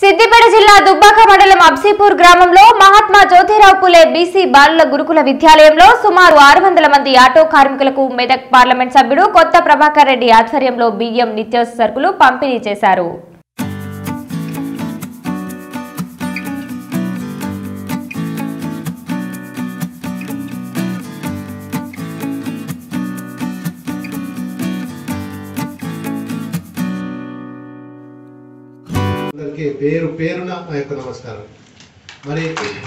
సిద్దిపేట జిల్లా దుబ్బాక మండలం అబ్సీపూర్ గ్రామంలో మహాత్మా జ్యోతిరావు పులే బీసీ బాలుల గురుకుల విద్యాలయంలో సుమారు ఆరు వందల మంది ఆటో కార్మికులకు మెదక్ పార్లమెంట్ సభ్యుడు కొత్త ప్రభాకర్ రెడ్డి ఆధ్వర్యంలో బియ్యం నిత్యావసర సరుకులు పంపిణీ చేశారు అందరికీ పేరు పేరున మా యొక్క నమస్కారం మరి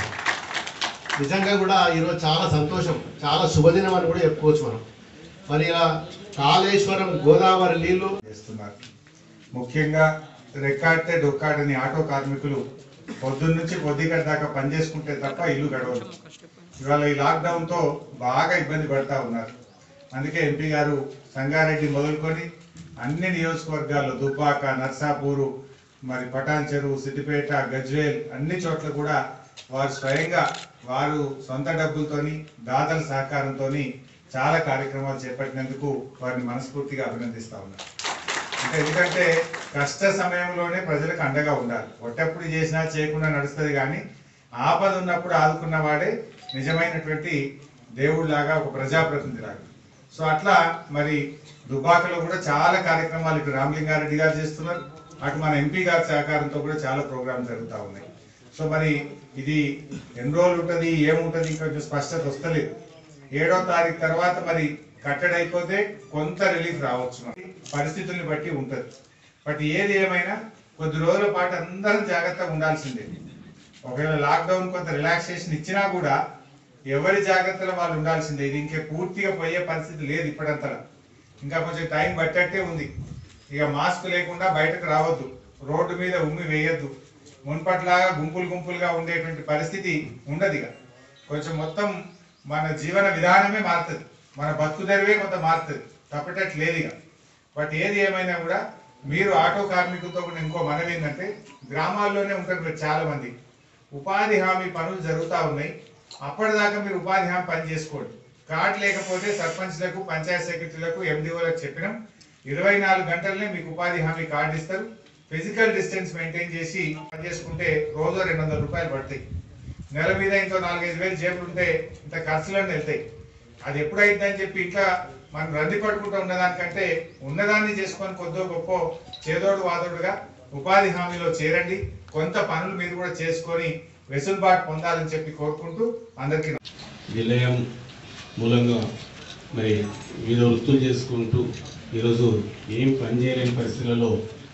నిజంగా కూడా ఈరోజు చాలా సంతోషం చాలా శుభదినం అని కూడా చెప్పుకోవచ్చు మనం మరి ఇలా కాళేశ్వరం గోదావరి నీళ్లు చేస్తున్నారు ముఖ్యంగా రెక్కాడితే డొక్కాడని ఆటో కార్మికులు పొద్దున్న నుంచి కొద్దిగా దాకా పనిచేసుకుంటే తప్ప ఇల్లు గడవదు ఇవాళ ఈ లాక్డౌన్తో బాగా ఇబ్బంది పడతా ఉన్నారు అందుకే ఎంపీ గారు సంగారెడ్డి మొదలుకొని అన్ని నియోజకవర్గాల్లో దుబ్బాక నర్సాపూరు మరి పటాన్ చెరువు సిద్దిపేట గజ్వేల్ అన్ని చోట్ల కూడా వారు స్వయంగా వారు సొంత డబ్బులతోని దాతల సహకారంతోని చాలా కార్యక్రమాలు చేపట్టినందుకు వారిని మనస్ఫూర్తిగా అభినందిస్తా ఉన్నారు అంటే ఎందుకంటే కష్ట సమయంలోనే ప్రజలకు అండగా ఉండాలి ఒట్టప్పుడు చేసినా చేయకుండా నడుస్తుంది కానీ ఆపద ఉన్నప్పుడు ఆదుకున్న వాడే నిజమైనటువంటి దేవుడిలాగా ఒక ప్రజాప్రతినిధిలాగా సో అట్లా మరి దుబాకలో కూడా చాలా కార్యక్రమాలు ఇటు రామలింగారెడ్డి గారు చేస్తున్నారు అటు మన ఎంపీ గారి సహకారంతో కూడా చాలా ప్రోగ్రామ్స్ జరుగుతూ ఉన్నాయి సో మరి ఇది ఎన్ని రోజులు ఉంటుంది ఏముంటుంది ఇంకా కొంచెం స్పష్టత వస్తలేదు ఏడో తారీఖు తర్వాత మరి కట్టడైపోతే కొంత రిలీఫ్ రావచ్చు మరి. పరిస్థితుల్ని బట్టి ఉంటుంది బట్ ఏది ఏమైనా కొద్ది రోజుల పాటు అందరం జాగ్రత్తగా ఉండాల్సిందే ఒకవేళ లాక్డౌన్ కొంత రిలాక్సేషన్ ఇచ్చినా కూడా ఎవరి జాగ్రత్తలో వాళ్ళు ఉండాల్సిందే ఇది ఇంకా పూర్తిగా పోయే పరిస్థితి లేదు ఇప్పుడంతలా ఇంకా కొంచెం టైం పట్టట్టే ఉంది ఇక మాస్క్ లేకుండా బయటకు రావద్దు రోడ్డు మీద ఉమ్మి వేయొద్దు మున్పట్లాగా గుంపులు గుంపులుగా ఉండేటువంటి పరిస్థితి ఉండదు ఇక కొంచెం మొత్తం మన జీవన విధానమే మారుతుంది మన బతుకుదరివే కొంత మారుతుంది తప్పటట్టు లేదు ఇక బట్ ఏది ఏమైనా కూడా మీరు ఆటో కార్మికులతో కూడా ఇంకో మనవి ఏంటంటే గ్రామాల్లోనే ఉంటారు మీరు చాలా మంది ఉపాధి హామీ పనులు జరుగుతూ ఉన్నాయి అప్పటిదాకా మీరు ఉపాధి హామీ పని చేసుకోండి కార్డు లేకపోతే సర్పంచ్లకు పంచాయత్ సెక్రటరీలకు ఎండిఓలకు చెప్పినాం ఇరవై నాలుగు గంటలనే మీకు ఉపాధి హామీ కార్డు ఇస్తారు ఫిజికల్ డిస్టెన్స్ మెయింటైన్ చేసి పని చేసుకుంటే రోజు రెండు వందల రూపాయలు పడతాయి నెల మీద ఇంకో నాలుగైదు వేలు జేబులు ఉంటే ఇంత ఖర్చులన్నీ వెళ్తాయి అది ఎప్పుడైందని చెప్పి ఇట్లా మనం రంది పడుకుంటూ ఉన్నదానికంటే ఉన్నదాన్ని చేసుకొని కొద్దో గొప్ప చేదోడు వాదోడుగా ఉపాధి హామీలో చేరండి కొంత పనులు మీరు కూడా చేసుకొని వెసులుబాటు పొందాలని చెప్పి కోరుకుంటూ అందరికీ విలయం మూలంగా మరి వివిధ వృత్తులు చేసుకుంటూ ఈరోజు ఏం పని చేయలేని పరిస్థితులలో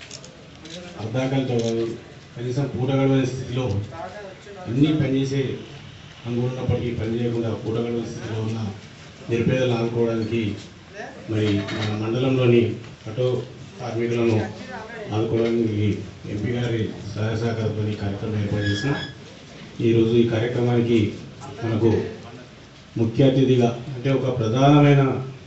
అర్ధాకలతో కాదు కనీసం పూట గడవని స్థితిలో అన్నీ పనిచేసే అనుకున్నప్పటికీ పని చేయకుండా పూట గడవని స్థితిలో ఉన్న నిరుపేదలను ఆదుకోవడానికి మరి మన మండలంలోని ఆటో కార్మికులను ఆదుకోవడానికి ఎంపీ గారి సహాయ సహకారంతో ఈ కార్యక్రమం ఏర్పాటు చేసిన ఈరోజు ఈ కార్యక్రమానికి మనకు ముఖ్య అతిథిగా అంటే ఒక ప్రధానమైన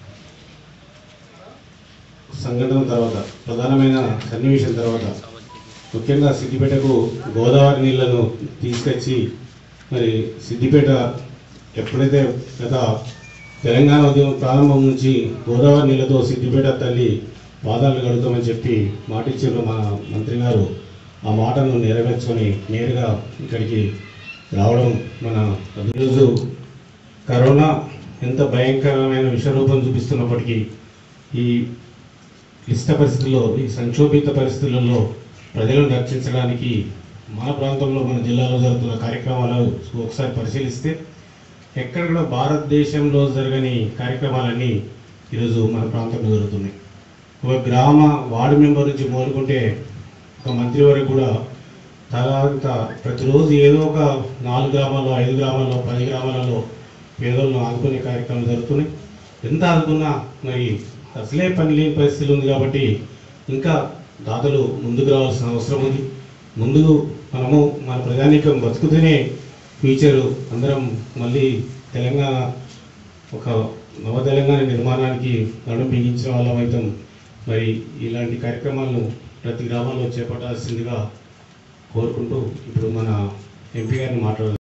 సంఘటన తర్వాత ప్రధానమైన సన్నివేశం తర్వాత ముఖ్యంగా సిద్దిపేటకు గోదావరి నీళ్లను తీసుకొచ్చి మరి సిద్దిపేట ఎప్పుడైతే గత తెలంగాణ ఉద్యమం ప్రారంభం నుంచి గోదావరి నీళ్లతో సిద్దిపేట తల్లి పాదాలు కడుగుతామని చెప్పి మాటిచ్చారు మన మంత్రి గారు ఆ మాటను నెరవేర్చుకొని నేరుగా ఇక్కడికి రావడం మన ఈరోజు కరోనా ఎంత భయంకరమైన విషరూపం చూపిస్తున్నప్పటికీ ఈ క్లిష్ట పరిస్థితుల్లో ఈ సంక్షోభిత పరిస్థితులలో ప్రజలను రక్షించడానికి మన ప్రాంతంలో మన జిల్లాలో జరుగుతున్న కార్యక్రమాలు ఒకసారి పరిశీలిస్తే ఎక్కడ కూడా భారతదేశంలో జరగని కార్యక్రమాలన్నీ ఈరోజు మన ప్రాంతంలో జరుగుతున్నాయి ఒక గ్రామ వార్డు మెంబర్ నుంచి మొదలుకుంటే ఒక మంత్రి వరకు కూడా తర్వాత ప్రతిరోజు ఏదో ఒక నాలుగు గ్రామాల్లో ఐదు గ్రామాల్లో పది గ్రామాలలో పేదలను ఆదుకునే కార్యక్రమాలు జరుగుతున్నాయి ఎంత ఆదుకున్నా మరి అసలే పని లేని పరిస్థితి ఉంది కాబట్టి ఇంకా దాతలు ముందుకు రావాల్సిన అవసరం ఉంది ముందు మనము మన ప్రజానీకం బతుకుతూనే ఫ్యూచరు అందరం మళ్ళీ తెలంగాణ ఒక నవ తెలంగాణ నిర్మాణానికి నడుం బిగించిన వాళ్ళం అవుతాం మరి ఇలాంటి కార్యక్రమాలను ప్రతి గ్రామాల్లో చేపట్టాల్సిందిగా కోరుకుంటూ ఇప్పుడు మన ఎంపీ గారిని మాట్లాడారు